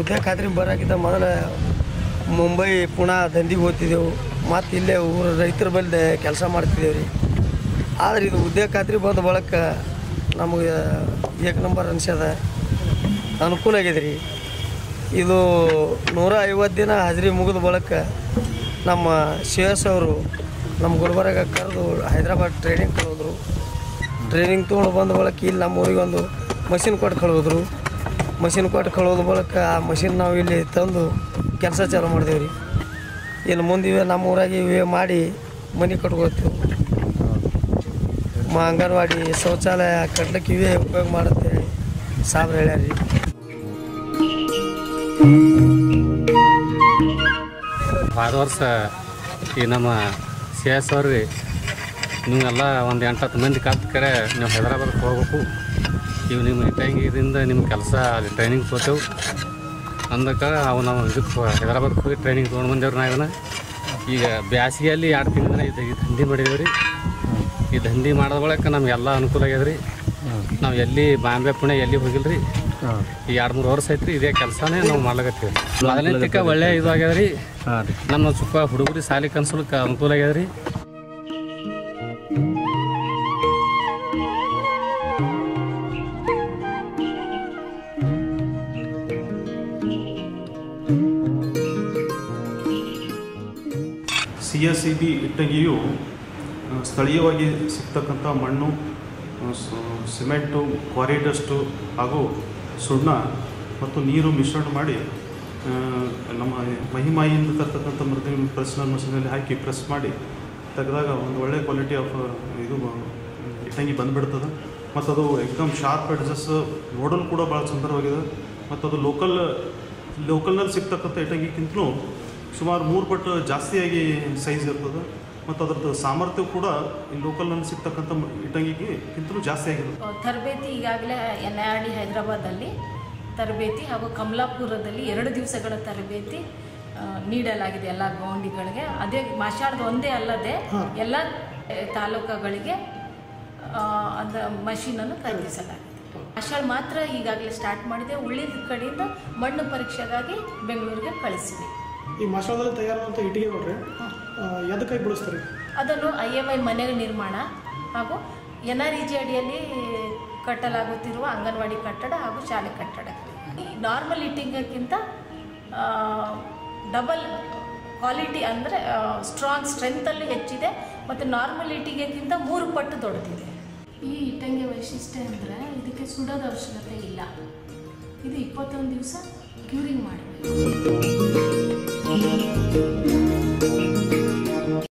ಉದ್ಯೋಗ ಖಾತ್ರಿ ಬರೋಕ್ಕಿಂತ ಮೊದಲ ಮುಂಬೈ ಪುಣೆ ದಂಧಿಗೆ ಹೋಗ್ತಿದ್ದೆವು ಮತ್ತು ಇಲ್ಲೇ ಊರು ರೈತರ ಬಲ್ದೆ ಕೆಲಸ ಮಾಡ್ತಿದ್ದೇವೆ ರೀ ಆದ್ರೆ ಇದು ಉದ್ಯೋಗ ಖಾತ್ರಿ ಬಂದ ಬಳಕ ನಮಗೆ ಏಕ ನಂಬರ್ ಅನ್ಸ್ಯದ ಅನುಕೂಲ ಆಗಿದೆ ರೀ ಇದು ನೂರ ಐವತ್ತು ದಿನ ಹಾಜರಿ ಮುಗಿದ ಬಳಕ ನಮ್ಮ ಶ್ರೇಯಸ್ ಅವರು ನಮ್ಮ ಗುಲ್ಬರ್ಗ ಕರೆದು ಹೈದ್ರಾಬಾದ್ ಟ್ರೈನಿಂಗ್ ಕಳೋದ್ರು ಟ್ರೈನಿಂಗ್ ತೊಗೊಂಡು ಬಂದ ಬಳಕ ಇಲ್ಲಿ ನಮ್ಮ ಊರಿಗೆ ಒಂದು ಮಷಿನ್ ಕೊಟ್ಟು ಕಳೋದ್ರು ಮಷಿನ್ ಕೊಟ್ಟು ಕಳೋದ ಬಳಕ ಆ ಮಷಿನ್ ನಾವು ಇಲ್ಲಿ ತಂದು ಕೆಲಸ ಚಾಲು ಮಾಡಿದೇವೆ ರೀ ಇನ್ನು ಮುಂದೆ ಇವೆ ನಮ್ಮ ಊರಾಗ ಇವೆ ಮಾಡಿ ಮನೆ ಕಟ್ಕೋತೀವಿ ಮ ಅಂಗನವಾಡಿ ಶೌಚಾಲಯ ಕಟ್ಲಿಕ್ಕೆ ಇವೇ ಉಪಯೋಗ ಮಾಡುತ್ತೆ ಸಾಬ್ರು ಹೇಳ್ಯಾರ ರೀ ಆರು ವರ್ಷ ಈ ನಮ್ಮ ಸಿ ಎಸ್ ಅವ್ರಿಗೆ ನೀವೆಲ್ಲ ಒಂದು ಎಂಟು ಹತ್ತು ಮಂದಿ ಕಲ್ತ ಕರೆ ನೀವು ಹೈದ್ರಾಬಾದ್ಗೆ ಹೋಗ್ಬೇಕು ಇವು ನಿಮ್ಮ ಇಟ್ಟಂಗಿದಿಂದ ನಿಮ್ಮ ಕೆಲಸ ಅಲ್ಲಿ ಟ್ರೈನಿಂಗ್ ತೊಗೊತೇವೆ ಅಂದಕ್ಕೆ ಅವು ನಾವು ಇದಕ್ಕೆ ಹೈದ್ರಾಬಾದ್ಗೆ ಹೋಗಿ ಟ್ರೈನಿಂಗ್ ತೊಗೊಂಡು ಬಂದೇವ್ರಿ ನಾವು ಇದನ್ನ ಈಗ ಬ್ಯಾಸಿಗೆಯಲ್ಲಿ ಎರಡು ತಿಂಗಳ ಇದು ಈ ದಂಧಿ ಮಾಡಿದೇವೆ ರೀ ಈ ದಂಧಿ ಮಾಡಿದ ಬಳಿಕ ನಮಗೆಲ್ಲ ಅನುಕೂಲ ಆಗ್ಯದ ರೀ ನಾವು ಎಲ್ಲಿ ಬಾಂಬೆ ಪುಣೆ ಎಲ್ಲಿ ಹೋಗಿಲ್ಲ ರೀ ಈ ಎರಡು ಮೂರು ವರ್ಷ ಐತ್ರಿ ಇದೇ ಕೆಲಸನೇ ನಾವು ಮಾಡ್ಲಾಕತ್ತೀವಿ ಮೊದಲನೇದಕ್ಕೆ ಒಳ್ಳೆ ಇದು ಆಗ್ಯದ ರೀ ನಮ್ಮ ಸುಖ ಹುಡುಗರಿ ಸಾಲಿ ಕನ್ಸಲಿಕ್ಕೆ ಅನುಕೂಲ ಆಗ್ಯದ ರೀ ಸಿ ಎಸ್ ಸಿ ಬಿ ಇಟ್ಟಗಿಯು ಆ, ಸ್ಥಳೀಯವಾಗಿ ಸಿಗ್ತಕ್ಕಂಥ ಮಣ್ಣು ಆ, ಸ- ಸಿಮೆಂಟು ಕ್ವಾರಿ ಡಸ್ಟು ಹಾಗೂ ಸುಣ್ಣ ಮತ್ತು ನೀರು ಮಿಶ್ರಣ ಮಾಡಿ ಆ, ನಮ್ಮ ಮಹಿಮಾಯಿಂದ ತರ್ತಕ್ಕಂಥ ಮೃದು ಪ್ರೆಸ್ನರ್ ಮಷೀನಲ್ಲಿ ಹಾಕಿ ಪ್ರೆಸ್ ಮಾಡಿ ತೆಗೆದಾಗ ಒಂದು ಒಳ್ಳೆ ಕ್ವಾಲಿಟಿ ಆಫ್ ಇದು ಬ- ಇಟ್ಟಂಗಿ ಬಂದುಬಿಡ್ತದೆ ಮತ್ತು ಅದು ಎಕ್ದಮ್ ಶಾರ್ಪ್ ಎಡ್ಜಸ್ ನೋಡಲು ಕೂಡ ಭಾಳ ಸುಂದರವಾಗಿದೆ ಮತ್ತು ಅದು ಲೋಕಲ್ ಲೋಕಲ್ನಲ್ಲಿ ಸಿಗ್ತಕ್ಕಂಥ ಇಟ್ಟಂಗಿಕ್ಕಿಂತಲೂ ಸುಮಾರು ಮೂರು ಪಟ್ಟು ಜಾಸ್ತಿಯಾಗಿ ಸೈಜ್ ಇರ್ತದೆ ಮತ್ತು ಅದರದ್ದು ಸಾಮರ್ಥ್ಯ ಕೂಡ ಈ ಲೋಕಲ್ನಲ್ಲಿ ಸಿಗ್ತಕ್ಕಂಥ ಮ- ಇಟ್ಟಂಗಿಗಿಂತಲೂ ಜಾಸ್ತಿ ಆಗಿರುತ್ತೆ ತರಬೇತಿ ಈಗಾಗಲೇ ಎನ್ ಐ ಆರ್ ಡಿ ಹೈದರಾಬಾದಲ್ಲಿ ತರಬೇತಿ ಹಾಗೂ ಕಮಲಾಪುರದಲ್ಲಿ ಎರಡು ದಿವಸಗಳ ತರಬೇತಿ ಆ, ನೀಡಲಾಗಿದೆ ಎಲ್ಲ ಗೌಂಡಿಗಳಿಗೆ ಅದೇ ಮಾಷಾಡ್ದು ಒಂದೇ ಅಲ್ಲದೆ ಎಲ್ಲ ಆ, ತಾಲೂಕುಗಳಿಗೆ ಆ, ಅದ ಮಷೀನನ್ನು ಖರೀದಿಸಲಾಗಿದೆ ಮಾಷಾಳ್ ಮಾತ್ರ ಈಗಾಗಲೇ ಸ್ಟಾರ್ಟ್ ಮಾಡಿದೆ ಉಳಿದ ಕಡೆಯಿಂದ ಮಣ್ಣು ಪರೀಕ್ಷೆಗಾಗಿ ಬೆಂಗಳೂರಿಗೆ ಕಳಿಸಿದೆ ಈ ಮಸಾಲದಲ್ಲಿ ತಯಾರಾದಂಥ ಇಟ್ಟಿಗೆ ನೋಡ್ರಿ ಎದಕ್ಕಾಗಿ ಬಳಸ್ತಾರೆ ಅದನ್ನು ಐ ಎಮ್ ಐ ಮನೆ ನಿರ್ಮಾಣ ಹಾಗೂ ಎನ್ ಆರ್ ಇ ಜಿ ಅಡಿಯಲ್ಲಿ ಕಟ್ಟಲಾಗುತ್ತಿರುವ ಅಂಗನವಾಡಿ ಕಟ್ಟಡ ಹಾಗೂ ಶಾಲೆ ಕಟ್ಟಡ ನಾರ್ಮಲ್ ಇಟ್ಟಿಂಗಕ್ಕಿಂತ ಡಬಲ್ ಕ್ವಾಲಿಟಿ ಅಂದರೆ ಸ್ಟ್ರಾಂಗ್ ಸ್ಟ್ರೆಂತಲ್ಲಿ ಹೆಚ್ಚಿದೆ ಮತ್ತು ನಾರ್ಮಲ್ ಇಟ್ಟಿಗೆಗಿಂತ ಮೂರು ಪಟ್ಟು ದೊಡ್ಡದಿದೆ ಈ ಇಟ್ಟಂಗೆ ವೈಶಿಷ್ಟ್ಯ ಅಂದರೆ ಇದಕ್ಕೆ ಸುಡೋದ ಅವಶ್ಯಕತೆ ಇಲ್ಲ ಇದು ಇಪ್ಪತ್ತೊಂದು ದಿವಸ ಕ್ಯೂರಿಂಗ್ ಮಾಡಬೇಕು